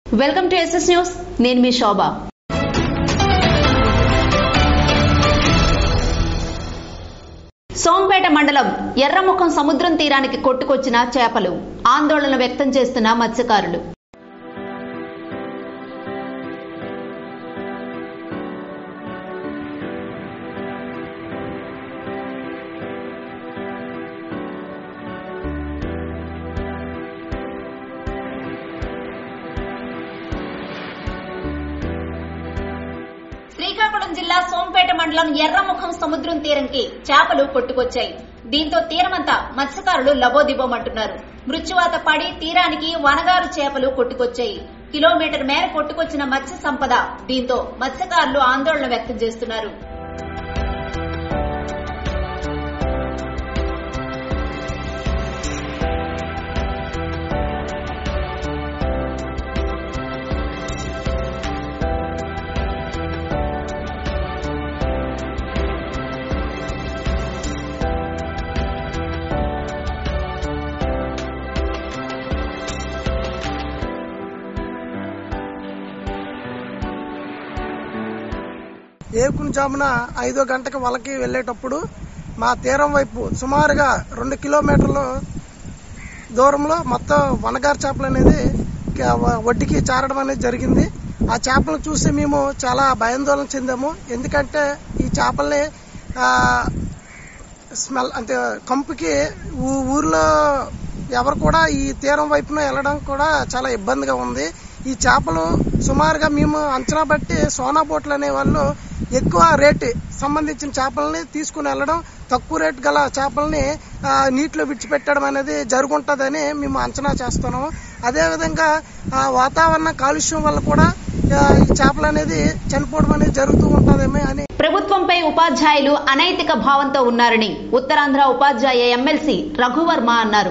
welcome to SS news నేను మీ శోభ సోంపేట మండలం ఎర్రముఖం సముద్రం తీరానికి కొట్టుకొచ్చిన చేపలు ఆందోళన వ్యక్తం చేస్తున్న మత్స్యకారులు శ్రీకాకుళం జిల్లా సోంపేట మండలం ఎర్రముఖం సముద్రం తీరంకి చేపలు కొట్టుకొచ్చాయి దీంతో తీరమంతా మత్స్యకారులు లబోదిబోమంటున్నారు మృత్యువాత పడి తీరానికి వనగారు చేపలు కొట్టుకొచ్చాయి కిలోమీటర్ మేర కొట్టుకొచ్చిన మత్స్య సంపద దీంతో మత్స్యకారులు ఆందోళన వ్యక్తం చేస్తున్నారు ఏకుని జామున ఐదో గంటకి వలకి వెళ్ళేటప్పుడు మా తీరం వైపు సుమారుగా రెండు కిలోమీటర్ల దూరంలో మొత్తం వనగారు చేపలు అనేది క- వ- ఒడ్డుకి చేరడం అనేది జరిగింది ఆ చేపలను చూసి మేము చాలా భయాందోళన చెందాము ఎందుకంటే ఈ చేపల్ని ఆ, స్మెల్ అంటే కంపుకి ఊ- ఊర్లో ఎవరు కూడా ఈ తీరం వైపున వెళ్ళడం కూడా చాలా ఇబ్బందిగా ఉంది ఈ చేపలు సుమారుగా మేము అంచనా బట్టి సోనా బోట్లు అనే వాళ్ళు ఎక్కువ రేటు సంబంధించిన చేపల్ని తీసుకుని వెళ్ళడం తక్కువ రేటు గల చేపల్ని ఆ, నీటిలో విడిచిపెట్టడం అనేది జరుగుంటుందని మేము అంచనా చేస్తున్నాము అదేవిధంగా ఆ, వాతావరణ కాలుష్యం వల్ల కూడా ఆ, ఈ చేపలు అనేది చనిపోవడం అనేది జరుగుతూ ఉంటుందేమో అని ప్రభుత్వంపై ఉపాధ్యాయులు అనైతిక భావంతో ఉన్నారని ఉత్తరాంధ్ర ఉపాధ్యాయ ఎమ్మెల్సీ రఘువర్మ అన్నారు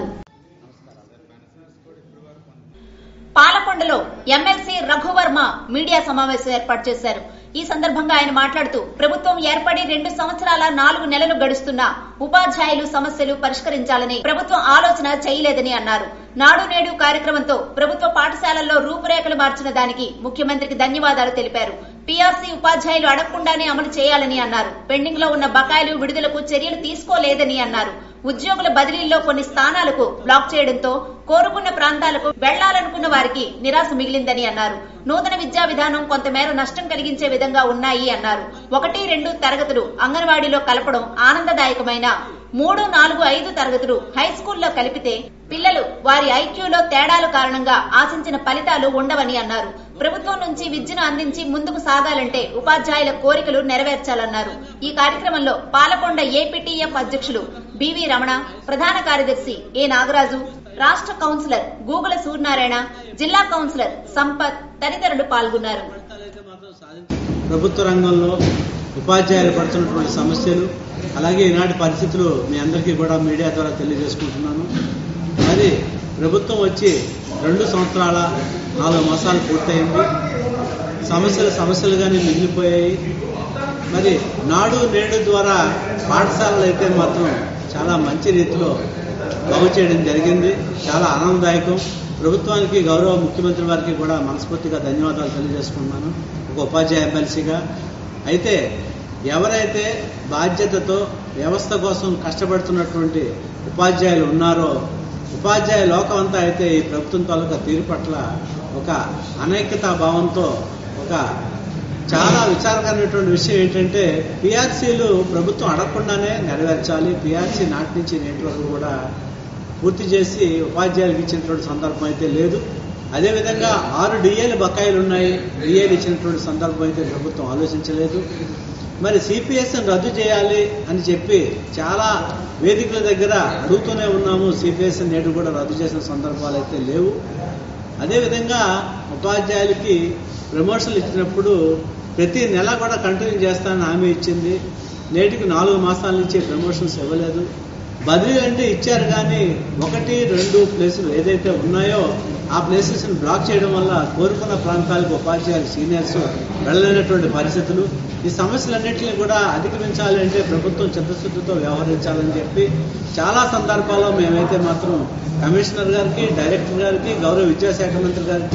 పాలకొండలో ఎమ్మెల్సీ రఘువర్మ మీడియా సమావేశం ఏర్పాటు చేశారు ఈ సందర్భంగా ఆయన మాట్లాడుతూ ప్రభుత్వం ఏర్పడి రెండు సంవత్సరాల నాలుగు నెలలు గడుస్తున్నా ఉపాధ్యాయులు సమస్యలు పరిష్కరించాలని ప్రభుత్వం ఆలోచన చేయలేదని అన్నారు నాడు నేడు కార్యక్రమంతో ప్రభుత్వ పాఠశాలల్లో రూపురేఖలు మార్చిన దానికి ముఖ్యమంత్రికి ధన్యవాదాలు తెలిపారు పీఆర్సీ ఉపాధ్యాయులు అడగకుండానే అమలు చేయాలని అన్నారు పెండింగ్ లో ఉన్న బకాయిలు విడుదలకు చర్యలు తీసుకోలేదని అన్నారు ఉద్యోగుల బదిలీల్లో కొన్ని స్థానాలకు బ్లాక్ చేయడంతో కోరుకున్న ప్రాంతాలకు వెళ్లాలనుకున్న వారికి నిరాశ మిగిలిందని అన్నారు నూతన విద్యా విధానం కొంతమేర నష్టం కలిగించే విధంగా ఉన్నాయి అన్నారు ఒకటి రెండు తరగతులు అంగన్వాడీలో కలపడం ఆనందదాయకమైన మూడు నాలుగు ఐదు తరగతులు హై స్కూల్లో కలిపితే పిల్లలు వారి ఐక్యూలో తేడాల కారణంగా ఆశించిన ఫలితాలు ఉండవని అన్నారు ప్రభుత్వం నుంచి విద్యను అందించి ముందుకు సాగాలంటే ఉపాధ్యాయుల కోరికలు నెరవేర్చాలన్నారు ఈ కార్యక్రమంలో పాలకొండ ఏపీటీఎఫ్ అధ్యక్షులు బివి రమణ ప్రధాన కార్యదర్శి ఏ నాగరాజు రాష్ట్ర కౌన్సిలర్ గూగుల సూర్యనారాయణ జిల్లా కౌన్సిలర్ సంపత్ తదితరులు పాల్గొన్నారు ప్రభుత్వ రంగంలో ఉపాధ్యాయులు పడుతున్నటువంటి సమస్యలు అలాగే ఈనాటి పరిస్థితులు మీ అందరికీ కూడా మీడియా ద్వారా తెలియజేసుకుంటున్నాను మరి ప్రభుత్వం వచ్చి రెండు సంవత్సరాల నాలుగు మాసాలు పూర్తయింది సమస్యలు సమస్యలుగానే మిగిలిపోయాయి మరి నాడు నేడు ద్వారా పాఠశాలలు అయితే మాత్రం చాలా మంచి రీతిలో బాగు చేయడం జరిగింది చాలా ఆనందదాయకం ప్రభుత్వానికి గౌరవ ముఖ్యమంత్రి వారికి కూడా మనస్ఫూర్తిగా ధన్యవాదాలు తెలియజేసుకుంటున్నాను ఒక ఉపాధ్యాయ ఎమ్మెల్సీగా అయితే ఎవరైతే బాధ్యతతో వ్యవస్థ కోసం కష్టపడుతున్నటువంటి ఉపాధ్యాయులు ఉన్నారో ఉపాధ్యాయ లోకం అంతా అయితే ఈ ప్రభుత్వం తాలూకా తీరు పట్ల ఒక అనైక్యతా భావంతో ఒక చాలా విచారకరమైనటువంటి విషయం ఏంటంటే పిఆర్సీలు ప్రభుత్వం అడగకుండానే నెరవేర్చాలి పిఆర్సీ నాటి నుంచి నేటి వరకు కూడా పూర్తి చేసి ఉపాధ్యాయులకు ఇచ్చినటువంటి సందర్భం అయితే లేదు అదేవిధంగా ఆరు డిఏలు బకాయిలు ఉన్నాయి డిఏలు ఇచ్చినటువంటి సందర్భం అయితే ప్రభుత్వం ఆలోచించలేదు మరి సిపిఎస్ని రద్దు చేయాలి అని చెప్పి చాలా వేదికల దగ్గర అడుగుతూనే ఉన్నాము సిపిఎస్ నేడు కూడా రద్దు చేసిన సందర్భాలు అయితే లేవు అదేవిధంగా ఉపాధ్యాయులకి ప్రమోషన్లు ఇచ్చినప్పుడు ప్రతి నెల కూడా కంటిన్యూ చేస్తానని హామీ ఇచ్చింది నేటికి నాలుగు మాసాల నుంచి ప్రమోషన్స్ ఇవ్వలేదు బదిలీలు అంటే ఇచ్చారు కానీ ఒకటి రెండు ప్లేసులు ఏదైతే ఉన్నాయో ఆ ప్లేసెస్ బ్లాక్ చేయడం వల్ల కోరుకున్న ప్రాంతాలకు ఉపాధ్యాయులు సీనియర్స్ వెళ్ళలేనటువంటి పరిస్థితులు ఈ సమస్యలన్నింటినీ కూడా అధిగమించాలి అంటే ప్రభుత్వం చిత్తశుద్ధితో వ్యవహరించాలని చెప్పి చాలా సందర్భాల్లో మేమైతే మాత్రం కమిషనర్ గారికి డైరెక్టర్ గారికి గౌరవ విద్యాశాఖ మంత్రి గారికి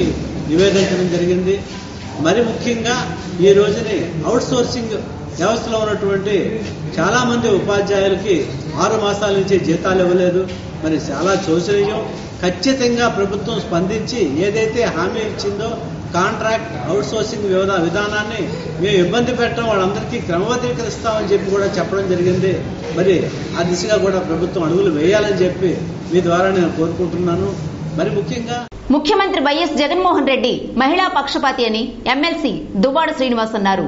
నివేదించడం జరిగింది మరి ముఖ్యంగా ఈ రోజుని అవుట్ సోర్సింగ్ వ్యవస్థలో ఉన్నటువంటి చాలా మంది ఉపాధ్యాయులకి ఆరు మాసాల నుంచి జీతాలు ఇవ్వలేదు మరి చాలా శోచనీయం ఖచ్చితంగా ప్రభుత్వం స్పందించి ఏదైతే హామీ ఇచ్చిందో కాంట్రాక్ట్ అవుట్ సోర్సింగ్ విధా విధానాన్ని మేము ఇబ్బంది పెట్టడం వాళ్ళందరికీ క్రమబద్ధీకరిస్తామని చెప్పి కూడా చెప్పడం జరిగింది మరి ఆ దిశగా కూడా ప్రభుత్వం అడుగులు వేయాలని చెప్పి మీ ద్వారా నేను కోరుకుంటున్నాను మరి ముఖ్యంగా ముఖ్యమంత్రి వైఎస్ జగన్మోహన్ రెడ్డి మహిళా పక్షపాతి అని ఎమ్మెల్సీ దువ్వాడ శ్రీనివాస్ అన్నారు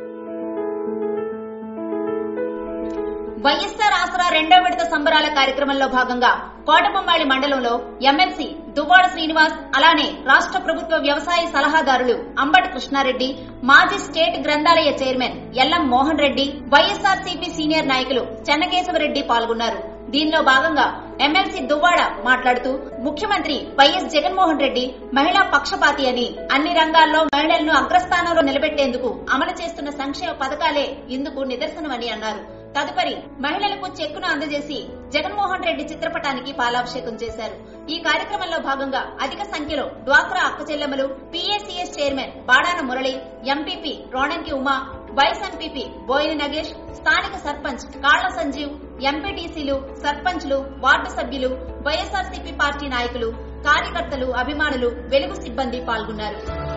వైఎస్ఆర్ ఆసరా రెండో విడత సంబరాల కార్యక్రమంలో భాగంగా కోటబొమ్మాళి మండలంలో ఎమ్మెల్సీ దువ్వాడ శ్రీనివాస్ అలానే రాష్ట్ర ప్రభుత్వ వ్యవసాయ సలహాదారులు అంబటి కృష్ణారెడ్డి మాజీ స్టేట్ గ్రంథాలయ chairman LM Mohan Reddy YSR senior నాయకులు చెన్నకేశవరెడ్డి పాల్గొన్నారు దీనిలో భాగంగా ఎమ్మెల్సీ దువ్వాడ మాట్లాడుతూ ముఖ్యమంత్రి వైఎస్ జగన్మోహన్ రెడ్డి మహిళా పక్షపాతి అని అన్ని రంగాల్లో మహిళలను అగ్రస్థానంలో నిలబెట్టేందుకు అమలు చేస్తున్న సంక్షేమ పథకాలే ఇందుకు నిదర్శనమని అన్నారు తదుపరి మహిళలకు చెక్కును అందజేసి జగన్మోహన్ రెడ్డి చిత్రపటానికి పాలాభిషేకం చేశారు ఈ కార్యక్రమంలో భాగంగా అధిక సంఖ్యలో డ్వాక్రా అక్క చెల్లెమ్మలు PACS chairman Badana Murali MPP Ronanki Uma vice MPP Boyina Nagesh స్థానిక సర్పంచ్ కాళ్ల సంజీవ్ ఎంపీటీసీలు సర్పంచ్లు వార్డు సభ్యులు వైఎస్ఆర్సీపీ పార్టీ నాయకులు కార్యకర్తలు అభిమానులు వెలుగు సిబ్బంది పాల్గొన్నారు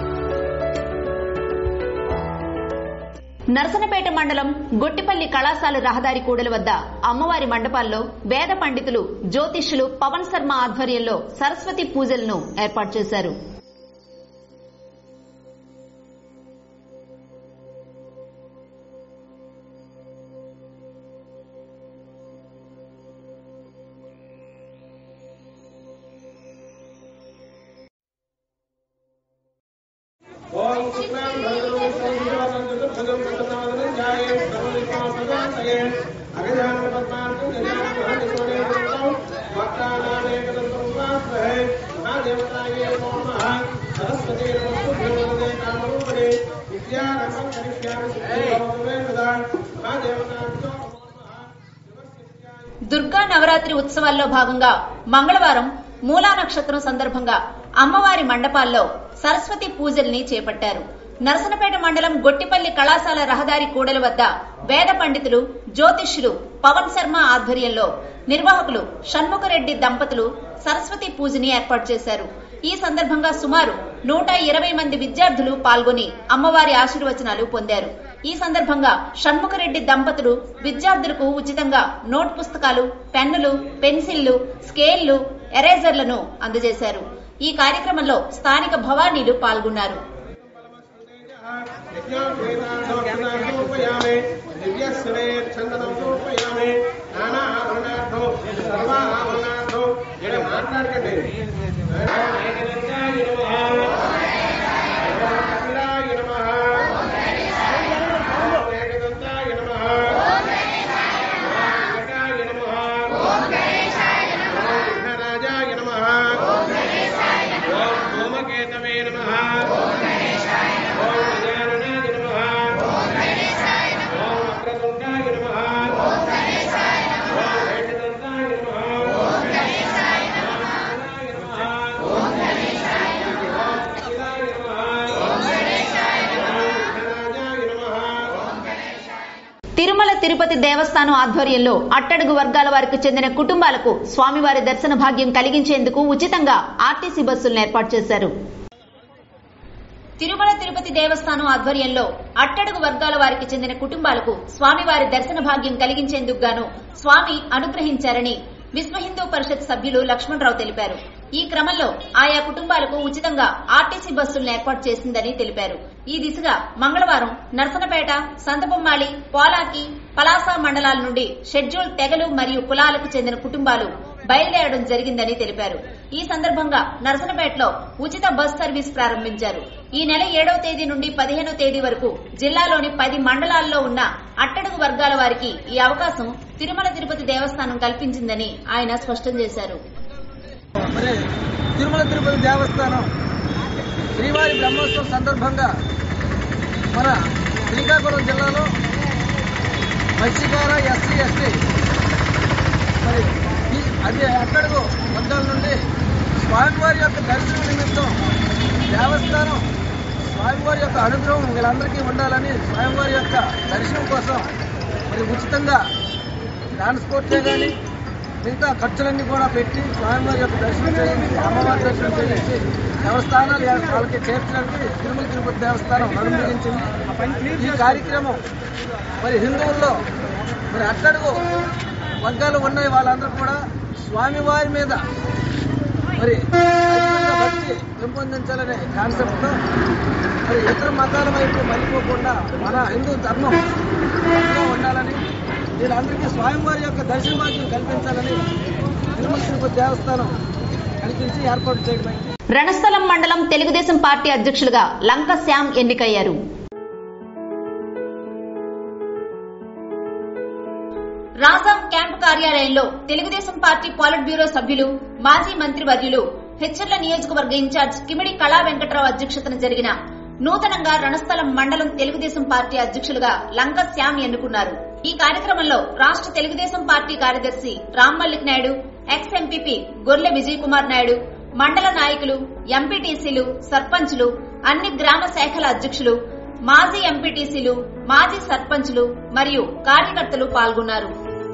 నరసనపేట మండలం గొట్టిపల్లి కళాశాల రహదారి కూడలి వద్ద అమ్మవారి మండపాల్లో వేద పండితులు జ్యోతిష్యులు పవన్ శర్మ ఆధ్వర్యంలో సరస్వతి పూజలను ఏర్పాటు చేశారు ఓం శుక్లాం భద్రం సంజీవనం చతుర్భుజం ప్రసన్నవదనం ధ్యాయే సర్వవిఘ్నోప ప్రశాంతయే అగజాన పద్మార్కం గజాన మహనికోడే దుర్గం వక్రానామేకదంతం ఉపాస్మహే మహాదేవతాయే నమో నమః సరస్వతీ నమస్తుభ్యే కామరూపిణే విద్యారంభం కరిష్యామి సిద్ధిర్భవతుమే సదా మహాదేవతాభ్యో నమో నమః శివస్య దుర్గా నవరాత్రి ఉత్సవాల్లో భాగంగా మంగళవారం మూలా నక్షత్రం సందర్భంగా అమ్మవారి మండపాల్లో సరస్వతి పూజల్ని చేపట్టారు నరసనపేట మండలం గొట్టిపల్లి కళాశాల రహదారి కూడలి వద్ద వేద పండితులు జ్యోతిష్యులు పవన్ శర్మ ఆధ్వర్యంలో నిర్వాహకులు షణ్ముఖరెడ్డి దంపతులు సరస్వతి పూజని ఏర్పాటు చేశారు ఈ సందర్భంగా సుమారు నూట ఇరవై మంది విద్యార్థులు పాల్గొని అమ్మవారి ఆశీర్వచనాలు పొందారు ఈ సందర్భంగా షణ్ముఖరెడ్డి దంపతులు విద్యార్థులకు ఉచితంగా నోట్ పుస్తకాలు పెన్నులు పెన్సిళ్లు స్కేళ్లు ఎరేజర్లను అందజేశారు ఈ కార్యక్రమంలో స్థానిక భవానీలు పాల్గొన్నారు యజ్ఞోపయామి దివ్యస్వరే చందనం సమర్పయామి నానా ఆభరణార్థం సర్వాభరణార్థం ఇక్కడ మాట్లాడకండి రాజాయ నమ ఓం ధూమకేతవే నమ ఓం గజాననాయ నమ ఓం అగ్రతుండాయ నమ ఓం వేటదంతాయ నమ ఓం గణేశాయ నమ ఓం గణేశాయ నమ ఓం గణేశాయ నమ తిరుమల తిరుపతి దేవస్థానం ఆధ్వర్యంలో అట్టడుగు వర్గాల వారికి చెందిన కుటుంబాలకు స్వామివారి దర్శన భాగ్యం కలిగించేందుకు ఉచితంగా ఆర్టీసీ బస్సులను ఏర్పాటు చేశారు తిరుమల తిరుపతి దేవస్థానం ఆధ్వర్యంలో అట్టడుగు వర్గాల వారికి చెందిన కుటుంబాలకు స్వామివారి దర్శన భాగ్యం కలిగించేందుకు గాను స్వామి అనుగ్రహించారని విశ్వ హిందూ పరిషత్ సభ్యులు లక్ష్మణరావు తెలిపారు ఈ క్రమంలో ఆయా కుటుంబాలకు ఉచితంగా ఆర్టీసీ బస్సులను ఏర్పాటు చేసిందని తెలిపారు ఈ దిశగా మంగళవారం నర్సనపేట సంతబొమ్మాళి పోలాకి పలాస మండలాల నుండి షెడ్యూల్ తెగలు మరియు కులాలకు చెందిన కుటుంబాలు బయలుదేరడం జరిగిందని తెలిపారు ఈ సందర్భంగా నరసనపేటలో ఉచిత బస్ సర్వీస్ ప్రారంభించారు ఈ నెల ఏడవ తేదీ నుండి పదిహేనో తేదీ వరకు జిల్లాలోని పది మండలాల్లో ఉన్న అట్టడుగు వర్గాల వారికి ఈ అవకాశం తిరుమల తిరుపతి దేవస్థానం కల్పించిందని ఆయన స్పష్టం చేశారు మరి తిరుమల తిరుపతి దేవస్థానం శ్రీవారి బ్రహ్మోత్సవం సందర్భంగా మన శ్రీకాకుళం జిల్లాలో మత్స్యకార ఎస్సీ ఎస్టీ మరి ఈ అదే అక్కడకు వర్గాల నుండి స్వామివారి యొక్క దర్శనం నిమిత్తం దేవస్థానం స్వామివారి యొక్క అనుగ్రహం వీళ్ళందరికీ ఉండాలని స్వామివారి యొక్క దర్శనం కోసం మరి ఉచితంగా ట్రాన్స్పోర్టే కానీ మిగతా ఖర్చులన్నీ కూడా పెట్టి స్వామివారి యొక్క దర్శనం చేయించి అమ్మవారి దర్శనం చేయించి దేవస్థానాలు వాళ్ళకి చేర్చడానికి తిరుమల తిరుపతి దేవస్థానం అనుమతించింది ఈ కార్యక్రమం మరి హిందువుల్లో మరి అట్టడుగు వర్గాలు ఉన్నాయి వాళ్ళందరూ కూడా స్వామివారి మీద మరి అధికంగా భక్తి పెంపొందించాలనే కాన్సెప్ట్తో మరి ఇతర మతాల వైపు మళ్ళీపోకుండా మన హిందూ ధర్మం ధర్మంగా ఉండాలని వీళ్ళందరికీ స్వామివారి యొక్క దర్శన భాగ్యం కల్పించాలని తిరుమల తిరుపతి దేవస్థానం కల్పించి ఏర్పాటు చేయడమైంది రణస్థలం మండలం తెలుగుదేశం పార్టీ అధ్యక్షులుగా లంక శ్యామ్ ఎన్నికయ్యారు రాజాం క్యాంపు కార్యాలయంలో తెలుగుదేశం పార్టీ పాలిట్ బ్యూరో సభ్యులు మాజీ మంత్రి వర్యులు హెచ్చర్ల నియోజకవర్గ ఇన్ఛార్జ్ కిమిడి కళా వెంకట్రావు అధ్యక్షతన జరిగిన నూతనంగా రణస్థలం మండలం తెలుగుదేశం పార్టీ అధ్యక్షులుగా లంక శ్యామ్ ఎన్నుకున్నారు ఈ కార్యక్రమంలో రాష్ట్ర తెలుగుదేశం పార్టీ కార్యదర్శి రామ్ మల్లిక్ నాయుడు ఎక్స్ ఎంపీపీ గొర్లె విజయ్ కుమార్ నాయుడు మండల నాయకులు ఎంపీటీసీలు సర్పంచ్లు అన్ని గ్రామ శాఖల అధ్యక్షులు మాజీ ఎంపీటీసీలు మాజీ సర్పంచ్లు మరియు కార్యకర్తలు పాల్గొన్నారు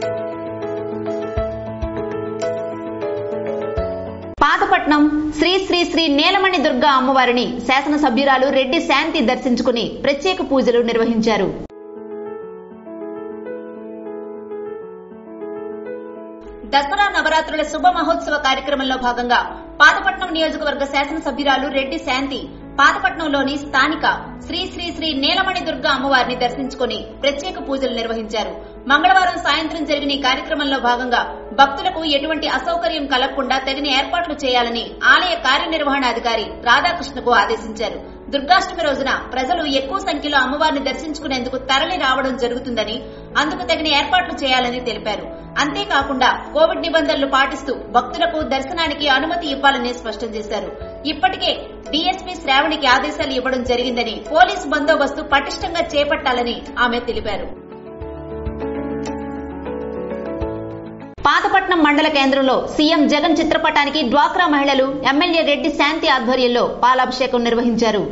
పాతపట్నం శ్రీ శ్రీ శ్రీ నీలమణి దుర్గా అమ్మవారిని శాసనసభ్యురాలు రెడ్డి శాంతి దర్శించుకుని ప్రత్యేక పూజలు నిర్వహించారు దసరా నవరాత్రుల శుభ మహోత్సవ కార్యక్రమంలో భాగంగా పాతపట్నం నియోజకవర్గ శాసనసభ్యురాలు రెడ్డి శాంతి పాతపట్నంలోని స్థానిక శ్రీ శ్రీ శ్రీ నీలమణి దుర్గా అమ్మవారిని దర్శించుకుని ప్రత్యేక పూజలు నిర్వహించారు మంగళవారం సాయంత్రం జరిగిన ఈ కార్యక్రమంలో భాగంగా భక్తులకు ఎటువంటి అసౌకర్యం కలగకుండా తగిన ఏర్పాట్లు చేయాలని ఆలయ కార్యనిర్వహణాధికారి రాధాకృష్ణకు ఆదేశించారు దుర్గాష్టమి రోజున ప్రజలు ఎక్కువ సంఖ్యలో అమ్మవారిని దర్శించుకునేందుకు తరలి రావడం జరుగుతుందని అందుకు తగిన ఏర్పాట్లు చేయాలని తెలిపారు అంతేకాకుండా కోవిడ్ నిబంధనలు పాటిస్తూ భక్తులకు దర్శనానికి అనుమతి ఇవ్వాలని స్పష్టం చేశారు ఇప్పటికే డీఎస్పీ శ్రావణికి ఆదేశాలు ఇవ్వడం జరిగిందని పోలీసు బందోబస్తు పటిష్టంగా చేపట్టాలని ఆమె తెలిపారు పాతపట్నం మండల కేంద్రంలో సీఎం జగన్ చిత్రపటానికి డ్వాక్రా మహిళలు ఎమ్మెల్యే రెడ్డి శాంతి ఆధ్వర్యంలో పాలాభిషేకం నిర్వహించారు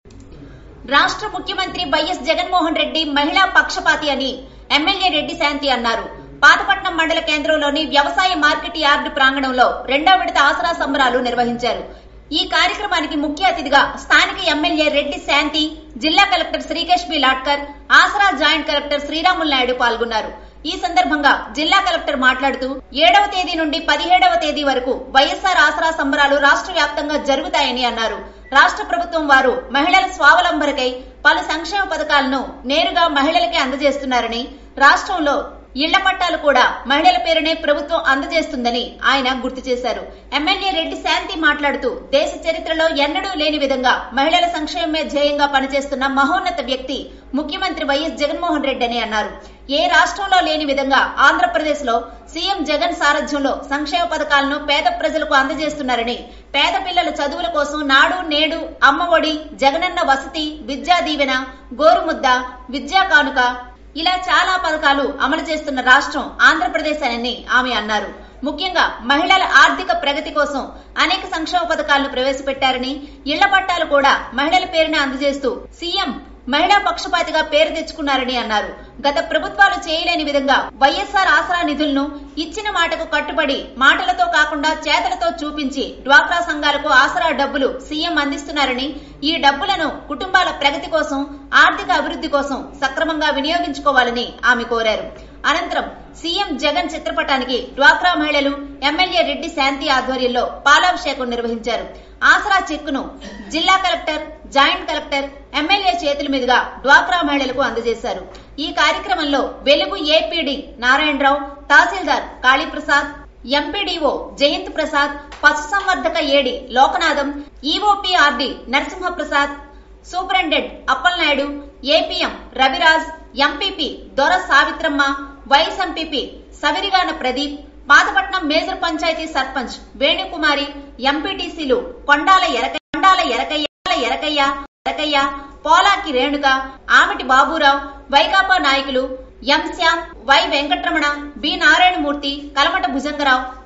రాష్ట్ర ముఖ్యమంత్రి వైఎస్ జగన్మోహన్ రెడ్డి మహిళా పక్షపాతి అని ఎమ్మెల్యే రెడ్డి శాంతి అన్నారు పాతపట్నం మండల కేంద్రంలోని వ్యవసాయ మార్కెట్ యార్డు ప్రాంగణంలో రెండో విడత ఆసరా సంబరాలు నిర్వహించారు ఈ కార్యక్రమానికి ముఖ్య అతిథిగా స్థానిక ఎమ్మెల్యే రెడ్డి శాంతి జిల్లా collector Srikesh B Lathkar Aasara joint collector Sriramulu Naidu పాల్గొన్నారు ఈ సందర్భంగా జిల్లా కలెక్టర్ మాట్లాడుతూ ఏడవ తేదీ నుండి పదిహేడవ తేదీ వరకు వైఎస్ఆర్ ఆసరా సంబరాలు రాష్ట్ర వ్యాప్తంగా జరుగుతాయని అన్నారు రాష్ట్ర ప్రభుత్వం వారు మహిళల స్వావలంబనకై పలు సంక్షేమ పథకాలను నేరుగా మహిళలకే అందజేస్తున్నారని రాష్ట్రంలో ఇళ్ల పట్టాలు కూడా మహిళల పేరునే ప్రభుత్వం అందజేస్తుందని ఆయన గుర్తు చేశారు ఎమ్మెల్యే రెడ్డి శాంతి మాట్లాడుతూ దేశ చరిత్రలో ఎన్నడూ లేని విధంగా మహిళల సంక్షేమమే ధ్యేయంగా పనిచేస్తున్న మహోన్నత వ్యక్తి ముఖ్యమంత్రి వైఎస్ జగన్మోహన్ రెడ్డి అని అన్నారు ఏ రాష్ట్రంలో లేని విధంగా ఆంధ్రప్రదేశ్ లో సీఎం జగన్ సారథ్యంలో సంక్షేమ పథకాలను పేద ప్రజలకు అందజేస్తున్నారని పేద పిల్లల చదువుల కోసం నాడు నేడు అమ్మఒడి జగనన్న వసతి విద్యా దీవెన గోరుముద్ద విద్యా కానుక ఇలా చాలా పథకాలు అమలు చేస్తున్న రాష్ట్రం ఆంధ్రప్రదేశ్ అని ఆమె అన్నారు ముఖ్యంగా మహిళల ఆర్థిక ప్రగతి కోసం అనేక సంక్షేమ పథకాలను ప్రవేశపెట్టారని ఇళ్ల పట్టాలు కూడా మహిళల పేరున అందజేస్తూ సీఎం మహిళా పక్షపాతిగా పేరు తెచ్చుకున్నారని అన్నారు గత ప్రభుత్వాలు చేయలేని విధంగా వైఎస్ఆర్ ఆసరా నిధులను ఇచ్చిన మాటకు కట్టుబడి మాటలతో కాకుండా చేతలతో చూపించి డ్వాక్రా సంఘాలకు ఆసరా డబ్బులు సీఎం అందిస్తున్నారని ఈ డబ్బులను కుటుంబాల ప్రగతి కోసం ఆర్థిక అభివృద్ధి కోసం సక్రమంగా వినియోగించుకోవాలని ఆమె కోరారు అనంతరం సీఎం జగన్ చిత్రపటానికి డ్వాక్రా మహిళలు ఎమ్మెల్యే రెడ్డి శాంతి ఆధ్వర్యంలో పాలాభిషేకం నిర్వహించారు ఆసరా చెక్కును జిల్లా కలెక్టర్ జాయింట్ కలెక్టర్ ఎమ్మెల్యే చేతుల మీదుగా డ్వాక్రా మహిళలకు అందజేశారు ఈ కార్యక్రమంలో వెలుగు ఏపీడీ నారాయణరావు తహసీల్దార్ కాళీప్రసాద్ ఎంపీడీఓ జయంత్ ప్రసాద్ పశుసంవర్ధక AD Lokanatham EOPRD Narasimhaprasad superintendent Appalanaidu APM Raviraj MPP Dora Savitramma vice MPP Savirigana Pradeep Pathapatnam major panchayat sarpanch Venukumari ఎంపీటీసీలు కొండాల ఎరక కొండాల ఎరకయ్య ఎరకయ్య ఎరకయ్య పోలాకి రేణుక ఆమిటి బాబురావు వైకాపా నాయకులు M Shyam Y Venkataramana B Narayanamurthy Kalamata Bhujangarao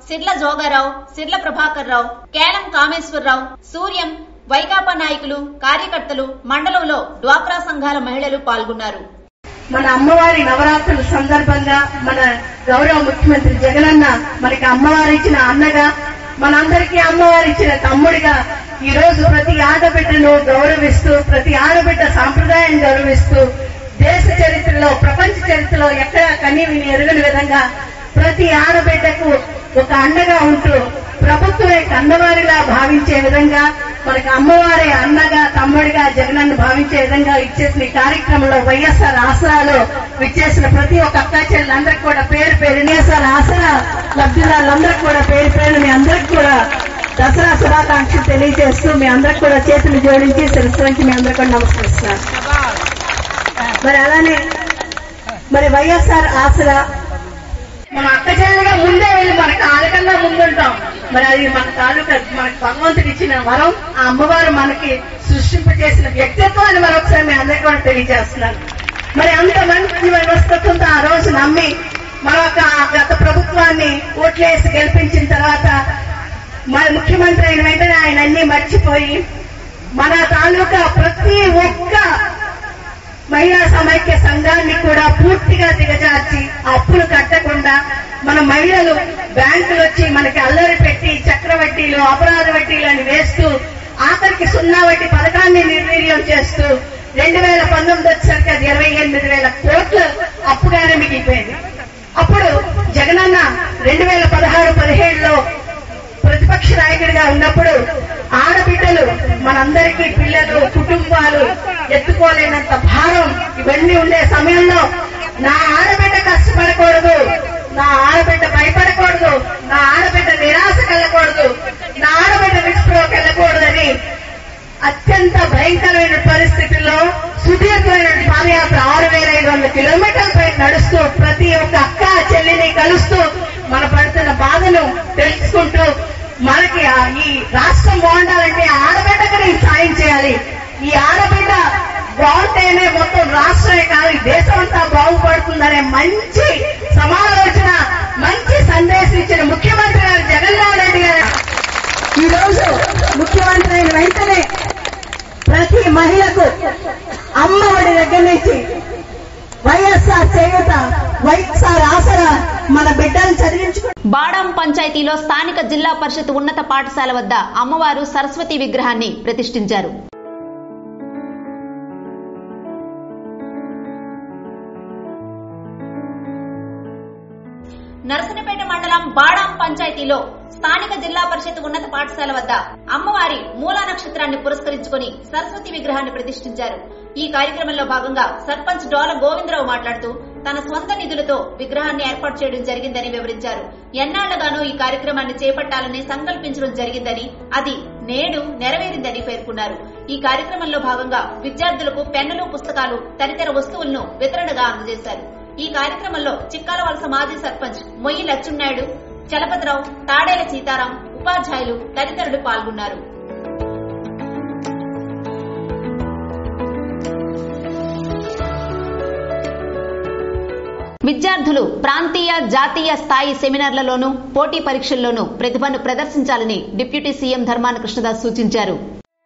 Sirla Jogarao Sirla Prabhakar Rao Kelam Kameswararao Suryam Vaikapa నాయకులు కార్యకర్తలు మండలంలో డ్వాక్రా సంఘాల మహిళలు పాల్గొన్నారు మన అమ్మవారి నవరాత్రుల సందర్భంగా మన గౌరవ ముఖ్యమంత్రి జగనన్న మనకి అమ్మవారు ఇచ్చిన అన్నగా మనందరికీ అమ్మవారు ఇచ్చిన తమ్ముడిగా ఈ రోజు ప్రతి ఆడబిడ్డను గౌరవిస్తూ ప్రతి ఆడబిడ్డ సాంప్రదాయాన్ని గౌరవిస్తూ దేశ చరిత్రలో ప్రపంచ చరిత్రలో ఎక్కడ కనీ విని ఎరుగని విధంగా ప్రతి ఆడబిడ్డకు ఒక అండగా ఉంటూ ప్రభుత్వమే కన్నవారిలా భావించే విధంగా మనకి అమ్మవారి అన్నగా తమ్ముడిగా జగనన్ను భావించే విధంగా ఇచ్చేసిన ఈ కార్యక్రమంలో వైఎస్ఆర్ ఆసరాలో విచ్చేసిన ప్రతి ఒక్క అక్క చెల్లెలందరికీ కూడా పేరు పేరు వైఎస్ఆర్ ఆసరా లబ్ధిదారులందరికీ కూడా పేరు పేరు మీ అందరికి కూడా దసరా శుభాకాంక్షలు తెలియజేస్తూ మీ అందరికి కూడా చేతులు జోడించి శిరస్సు వంచి మీ అందరికీ కూడా నమస్కరిస్తున్నాను మరి అలానే మరి వైఎస్ఆర్ ఆసరా మన అక్క చెల్లెలుగా ముందే వెళ్ళి మన కాలకన్నా ముందుంటాం మరి అది మన తాలూకా మనకు భగవంతుడు ఇచ్చిన వరం ఆ అమ్మవారు మనకి సృష్టింపజేసిన వ్యక్తిత్వాన్ని మరొకసారి మీ అందరికీ కూడా తెలియజేస్తున్నాను మరి అంత మంచి వ్యవస్థతో ఆ రోజు నమ్మి మరొక గత ప్రభుత్వాన్ని ఓట్లేసి గెలిపించిన తర్వాత మన ముఖ్యమంత్రి అయిన వెంటనే ఆయన అన్ని మర్చిపోయి మన తాలూకా ప్రతి ఒక్క మహిళా సమైక్య సంఘాన్ని కూడా పూర్తిగా దిగజార్చి అప్పులు కట్టకుండా మన మహిళలు బ్యాంకులు వచ్చి మనకి అల్లరి పెట్టి చక్రవడ్డీలు అపరాధ వడ్డీలు అని వేస్తూ ఆఖరికి సున్నా వడ్డీ పథకాన్ని నిర్వీర్యం చేస్తూ రెండు వేల పంతొమ్మిది వచ్చేసరికి అది ఇరవై ఎనిమిది వేల కోట్లు అప్పుగానే మిగిలిపోయింది అప్పుడు జగనన్న రెండు వేల పదహారు పదిహేడులో ప్రతిపక్ష నాయకుడిగా ఉన్నప్పుడు ఆడబిడ్డలు మనందరికీ పిల్లలు కుటుంబాలు ఎత్తుకోలేనంత భారం ఇవన్నీ ఉండే సమయంలో నా ఆడబిడ్డ కష్టపడకూడదు నా ఆడబిడ్డ భయపడకూడదు నా ఆడబిడ్డ నిరాశకు వెళ్ళకూడదు నా ఆడబిడ్డ నిష్ప్రోకి వెళ్ళకూడదని అత్యంత భయంకరమైన పరిస్థితుల్లో సుదీర్ఘమైన పాదయాత్ర ఆరు వేల ఐదు వందల కిలోమీటర్ల పైన నడుస్తూ ప్రతి ఒక్క అక్క చెల్లిని కలుస్తూ మన పడుతున్న బాధను తెలుసుకుంటూ మనకి ఆ ఈ రాష్ట్రం బాగుండాలంటే ఆడబిడ్డకు నేను సాయం చేయాలి ఈ ఆడబిడ్డ బాగుంటేనే మొత్తం రాష్ట్రమే కాదు ఈ దేశం అంతా బాగుపడుతుందనే మంచి సమాలోచన మంచి సందేశం ఇచ్చిన ముఖ్యమంత్రి గారు జగన్మోహన్ రెడ్డి గారు ఈ రోజు ముఖ్యమంత్రి అయిన వెంటనే ప్రతి మహిళకు అమ్మఒడి దగ్గర నుంచి వైఎస్ఆర్ చేయూత వైఎస్ఆర్ ఆసరా మన బిడ్డలు చదివించుకుంటారు బాడాం పంచాయతీలో స్థానిక జిల్లా పరిషత్ ఉన్నత పాఠశాల వద్ద అమ్మవారు సరస్వతి విగ్రహాన్ని ప్రతిష్ఠించారు నరసనపేట మండలం బాడాం పంచాయతీలో స్థానిక జిల్లా పరిషత్ ఉన్నత పాఠశాల వద్ద అమ్మవారి మూలా నక్షత్రాన్ని పురస్కరించుకుని సరస్వతి విగ్రహాన్ని ప్రతిష్ఠించారు ఈ కార్యక్రమంలో భాగంగా సర్పంచ్ డోల గోవిందరావు మాట్లాడుతూ తన స్వంత నిధులతో విగ్రహాన్ని ఏర్పాటు చేయడం జరిగిందని వివరించారు ఎన్నాళ్లుగానూ ఈ కార్యక్రమాన్ని చేపట్టాలని సంకల్పించడం జరిగిందని అది నేడు నెరవేరిందని పేర్కొన్నారు ఈ కార్యక్రమంలో భాగంగా విద్యార్థులకు పెన్నులు పుస్తకాలు తదితర వస్తువులను వితరణగా అందజేశారు ఈ కార్యక్రమంలో చిక్కాల వలస మాజీ సర్పంచ్ మొయ్యి లచ్చున్నాయుడు చలపతిరావు తాడేల సీతారాం ఉపాధ్యాయులు తదితరులు పాల్గొన్నారు విద్యార్థులు ప్రాంతీయ జాతీయ స్థాయి సెమినార్లలోనూ పోటీ పరీక్షల్లోనూ ప్రతిభను ప్రదర్శించాలని డిప్యూటీ సీఎం ధర్మాన కృష్ణదాస్ సూచించారు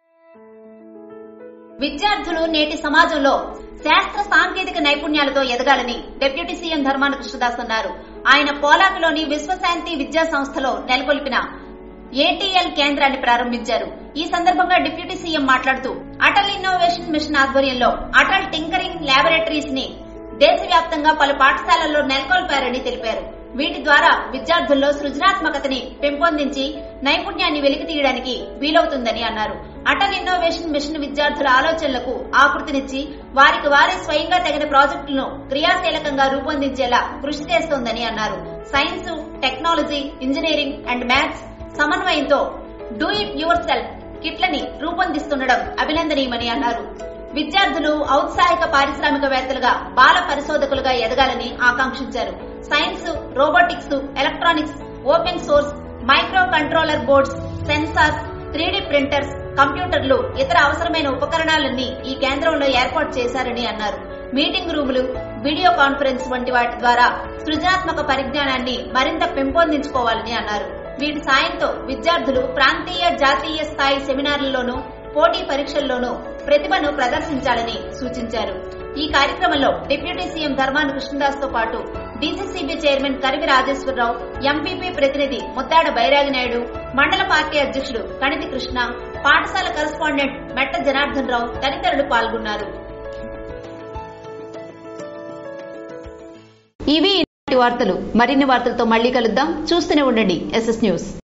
విద్యార్థులు నేటి సమాజంలో శాస్త్ర సాంకేతిక నైపుణ్యాలతో ఎదగాలని డిప్యూటీ సీఎం ధర్మాన కృష్ణదాస్ అన్నారు ఆయన పోలాకులోని విశ్వశాంతి విద్యా సంస్థలో నెలకొల్పిన ఏటీఎల్ కేంద్రాన్ని ప్రారంభించారు ఈ సందర్భంగా డిప్యూటీ సీఎం మాట్లాడుతూ అటల్ ఇన్నోవేషన్ మిషన్ ఆధ్వర్యంలో అటల్ టింకరింగ్ ల్యాబొరేటరీస్ ని దేశవ్యాప్తంగా పలు పాఠశాలల్లో నెలకొల్పారని తెలిపారు వీటి ద్వారా విద్యార్థుల్లో సృజనాత్మకతని పెంపొందించి నైపుణ్యాన్ని వెలికి తీయడానికి వీలవుతుందని అన్నారు అటల్ ఇన్నోవేషన్ మిషన్ విద్యార్థుల ఆలోచనలకు ఆకృతినిచ్చి వారికి వారే స్వయంగా తగిన ప్రాజెక్టులను క్రియాశీలకంగా రూపొందించేలా కృషి చేస్తోందని అన్నారు science technology engineering and maths సమన్వయంతో డూ ఇట్ యువర్ సెల్ఫ్ కిట్లని రూపొందిస్తుండడం అభినందనీయమని అన్నారు విద్యార్థులు ఔత్సాహిక పారిశ్రామికవేత్తలుగా బాల పరిశోధకులుగా ఎదగాలని ఆకాంక్షించారు science robotics electronics open source microcontroller boards sensors three D printers కంప్యూటర్లు ఇతర అవసరమైన ఉపకరణాలన్నీ ఈ కేంద్రంలో ఏర్పాటు చేశారని అన్నారు మీటింగ్ రూములు వీడియో కాన్ఫరెన్స్ వంటి వాటి ద్వారా సృజనాత్మక పరిజ్ఞానాన్ని మరింత పెంపొందించుకోవాలని అన్నారు వీటి సాయంతో విద్యార్థులు ప్రాంతీయ జాతీయ స్థాయి సెమినార్లలోనూ పోటీ పరీక్షల్లోనూ ప్రతిభను ప్రదర్శించాలని సూచించారు ఈ కార్యక్రమంలో డిప్యూటీ సీఎం ధర్మాన కృష్ణదాస్ తో పాటు DCCB chairman Karivi Rajeswararao MPP ప్రతినిధి ముద్దాడ బైరాగి నాయుడు మండల పార్టీ అధ్యక్షుడు కణితి కృష్ణ పాఠశాల కరస్పాండెంట్ మెట్ట జనార్దన్ రావు తదితరులు పాల్గొన్నారు ఇవి ఈనాటి వార్తలు మరిన్ని వార్తలతో మళ్ళీ కలుద్దాం చూస్తూనే ఉండండి ఎస్ఎస్ న్యూస్